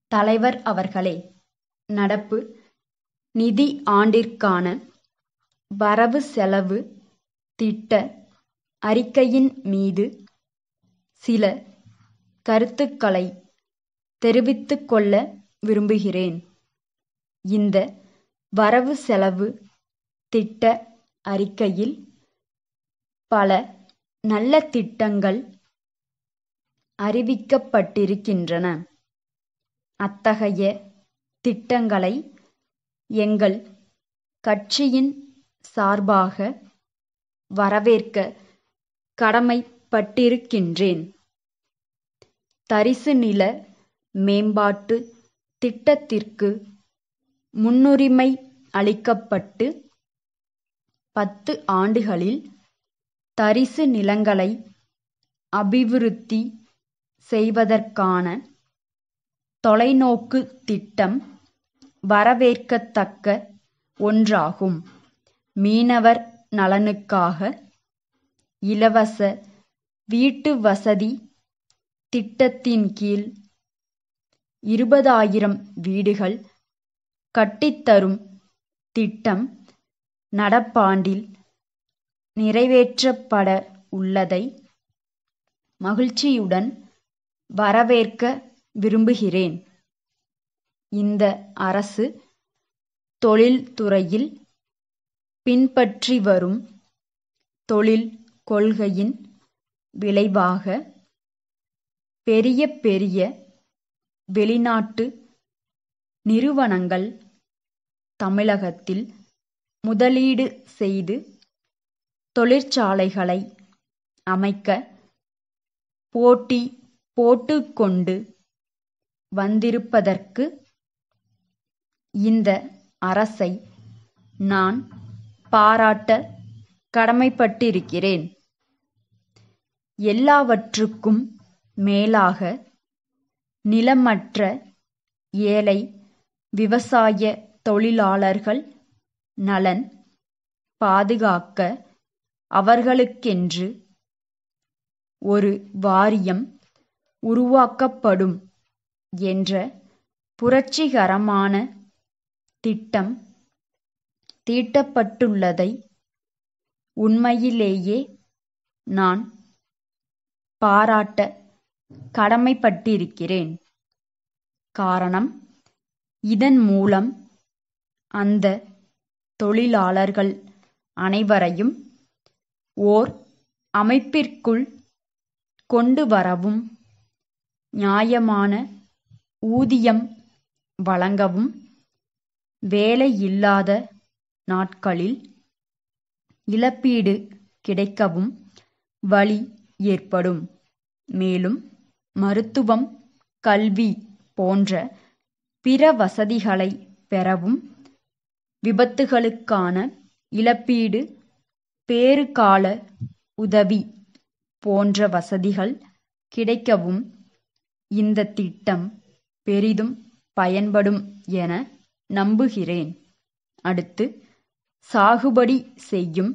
தலைவர் அவர்களே, நடப்பு நிதி ஆண்டிற்கான வரவு செலவு திட்ட அறிக்கையின் மீது சில கருத்துக்களை தெரிவித்துக் கொள்ள விரும்புகிறேன். இந்த வரவு செலவு திட்ட அறிக்கையில் பல நல்ல திட்டங்கள் அறிவிக்கப்பட்டிருக்கின்றன. அத்தகைய திட்டங்களை எங்கள் கட்சியின் சார்பாக வரவேற்க கடமைப்பட்டிருக்கின்றேன். தரிசு நில மேம்பாட்டு திட்டத்திற்கு முன்னுரிமை அளிக்கப்பட்டு, பத்து ஆண்டுகளில் தரிசு நிலங்களை அபிவிருத்தி செய்வதற்கான தொலைநோக்கு திட்டம் வரவேற்கத்தக்க ஒன்றாகும். மீனவர் நலனுக்காக இலவச வீட்டுவசதி திட்டத்தின் கீழ் இருபதாயிரம் வீடுகள் கட்டித்தரும் திட்டம் நடப்பாண்டில் நிறைவேற்றப்பட உள்ளதை மகிழ்ச்சியுடன் வரவேற்க விரும்புகிறேன். இந்த அரசு தொழில்துறையில் பின்பற்றி வரும் தொழில் கொள்கையின் விளைவாக பெரிய பெரிய வெளிநாட்டு நிறுவனங்கள் தமிழகத்தில் முதலீடு செய்து தொழிற்சாலைகளை அமைக்க போட்டி போட்டுக் கொண்டு வந்திருப்பதற்கு இந்த அரசை நான் பாராட்ட கடமைப்பட்டிருக்கிறேன். எல்லாவற்றுக்கும் மேலாக நிலமற்ற ஏழை விவசாய தொழிலாளர்கள் நலன் பாதுகாக்க அவர்களுக்கென்று ஒரு வாரியம் உருவாக்கப்படும் என்ற புரட்சிகரமான திட்டம் தீட்டப்பட்டுள்ளதை உண்மையிலேயே நான் பாராட்ட கடமைப்பட்டிருக்கிறேன். காரணம், இதன் மூலம் அந்த தொழிலாளர்கள் அனைவரையும் ஓர் அமைப்பிற்குள் கொண்டு வரவும், நியாயமான ஊதியம் வழங்கவும், வேலையில்லாத நாட்களில் இழப்பீடு கிடைக்கவும் வழி ஏற்படும். மேலும் மருத்துவம், கல்வி போன்ற பிற வசதிகளை பெறவும், விபத்துகளுக்கான இழப்பீடு, பேறுகால உதவி போன்ற வசதிகள் கிடைக்கவும் இந்த திட்டம் பெரிதும் பயன்படும் என நம்புகிறேன். அடுத்து, சாகுபடி செய்யும்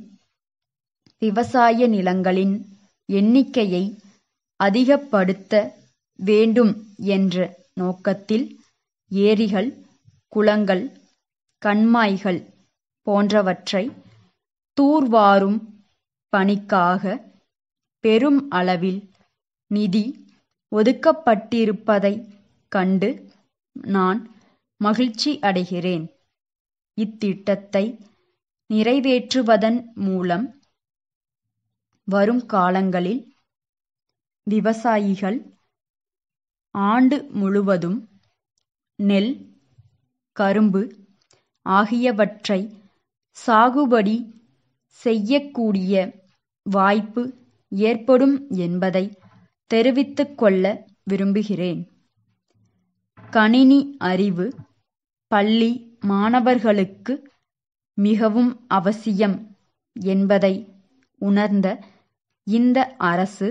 விவசாய நிலங்களின் எண்ணிக்கையை அதிகப்படுத்த வேண்டும் என்ற நோக்கத்தில் ஏரிகள், குளங்கள், கண்மாய்கள் போன்றவற்றை தூர்வாரும் பணிக்காக பெரும் அளவில் நிதி ஒதுக்கப்பட்டிருப்பதைக் கண்டு நான் மகிழ்ச்சி அடைகிறேன். இத்திட்டத்தை நிறைவேற்றுவதன் மூலம் வரும் காலங்களில் விவசாயிகள் ஆண்டு முழுவதும் நெல், கரும்பு ஆகியவற்றை சாகுபடி செய்யக்கூடிய வாய்ப்பு ஏற்படும் என்பதை தெரிவித்துக் கொள்ள விரும்புகிறேன். கணினி அறிவு பள்ளி மாணவர்களுக்கு மிகவும் அவசியம் என்பதை உணர்ந்த இந்த அரசு,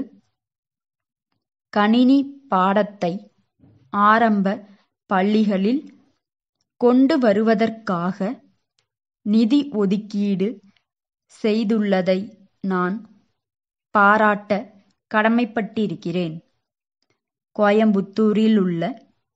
கணினி பாடத்தை ஆரம்ப பள்ளிகளில் கொண்டு வருவதற்காக நிதி ஒதுக்கீடு செய்துள்ளதை நான் பாராட்ட கடமைப்பட்டிருக்கிறேன். கோயம்புத்தூரிலுள்ள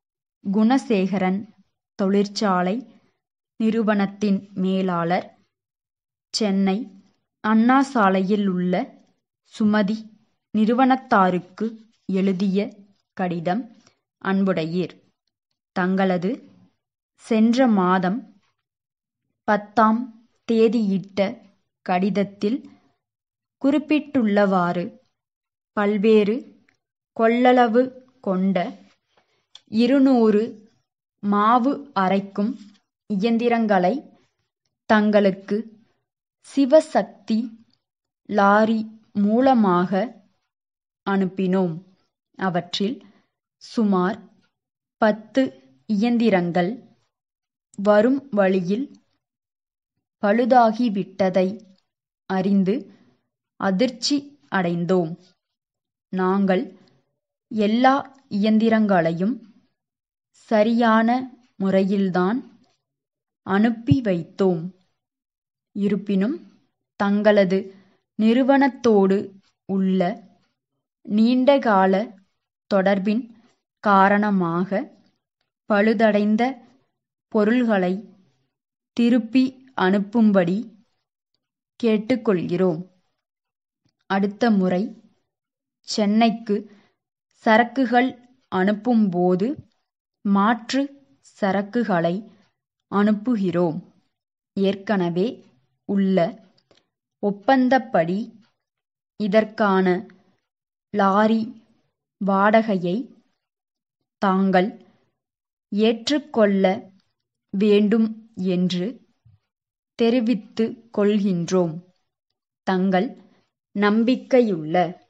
குணசேகரன் தொழிற்சாலை நிறுவனத்தின் மேலாளர் சென்னை அண்ணா சாலையில் உள்ள சுமதி நிறுவனத்தாருக்கு எழுதிய கடிதம் அன்புடையீர் தங்களது சென்ற மாதம் பத்தாம் தேதியிட்ட கடிதத்தில் குறிப்பிட்டுள்ளவாறு பல்வேறு கொள்ளளவு கொண்ட இருநூறு மாவு அரைக்கும் இயந்திரங்களை தங்களுக்கு சிவசக்தி லாரி மூலமாக அனுப்பினோம் அவற்றில் சுமார் பத்து இயந்திரங்கள் வரும் வழியில் பழுதாகிவிட்டதை அறிந்து அதிர்ச்சி அடைந்தோம் நாங்கள் எல்லா இயந்திரங்களையும் சரியான முறையில்தான் அனுப்பி வைத்தோம் இருப்பினும் தங்களது நிறுவனத்தோடு உள்ள நீண்டகால தொடர்பின் காரணமாக பழுதடைந்த பொருள்களை திருப்பி அனுப்பும்படி கேட்டுக்கொள்கிறோம் அடுத்த முறை சென்னைக்கு சரக்குகள் அனுப்பும்போது மாற்று சரக்குகளை அனுப்புகிறோம் ஏற்கனவே உள்ள ஒப்பந்தப்படி இதற்கான லாரி வாடகையை தாங்கள் ஏற்றுக்கொள்ள வேண்டும் என்று தெரிவித்துக் கொள்கின்றோம் தங்கள் நம்பிக்கையுள்ள